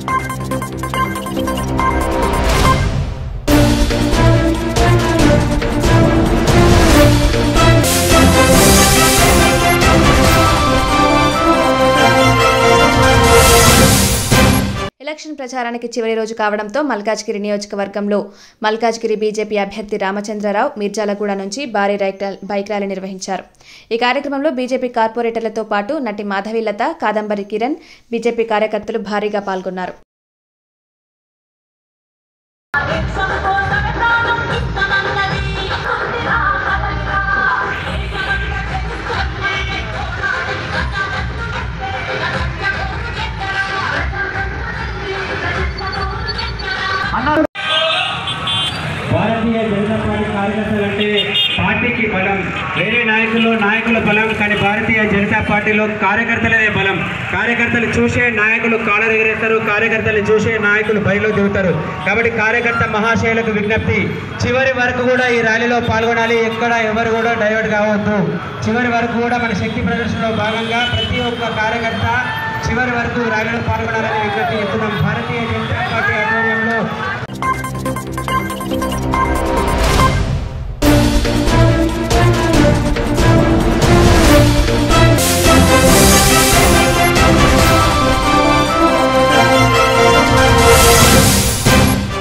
election ప్రచారానికి చివరి రోజు కావడంతో మల్కాజ్గిరి నియోజకవర్గంలో మల్కాజ్గిరి బీజేపీ అభ్యర్థి రామచంద్రరావు మిర్జాలగూడ నుంచి భారీ రైక్ రా- బైక్ ర్యాలీ నిర్వహించారు ఈ కార్యక్రమంలో బీజేపీ కార్పొరేటర్లతో పాటు నటి మాధవీలత కాదంబరి కిరణ్ బీజేపీ కార్యకర్తలు భారీగా పాల్గొన్నారు భారతీయ జనతా పార్టీ కార్యకర్తలు అంటే పార్టీకి బలం వేరే నాయకులు నాయకుల బలం కానీ భారతీయ జనతా పార్టీలో కార్యకర్తలదే బలం కార్యకర్తలు చూసే నాయకులు కాలర్ ఎగరేస్తారు కార్యకర్తలు చూసే నాయకులు బరిలో దిగుతారు కాబట్టి కార్యకర్త మహాశయులకు విజ్ఞప్తి చివరి వరకు కూడా ఈ ర్యాలీలో పాల్గొనాలి ఎక్కడ ఎవరు కూడా డైవర్ట్ కావద్దు చివరి వరకు కూడా మన శక్తి ప్రదర్శనలో భాగంగా ప్రతి ఒక్క కార్యకర్త చివరి వరకు ర్యాలీలో పాల్గొనాలని విజ్ఞప్తి చేస్తున్నాం భారతీయ జనతా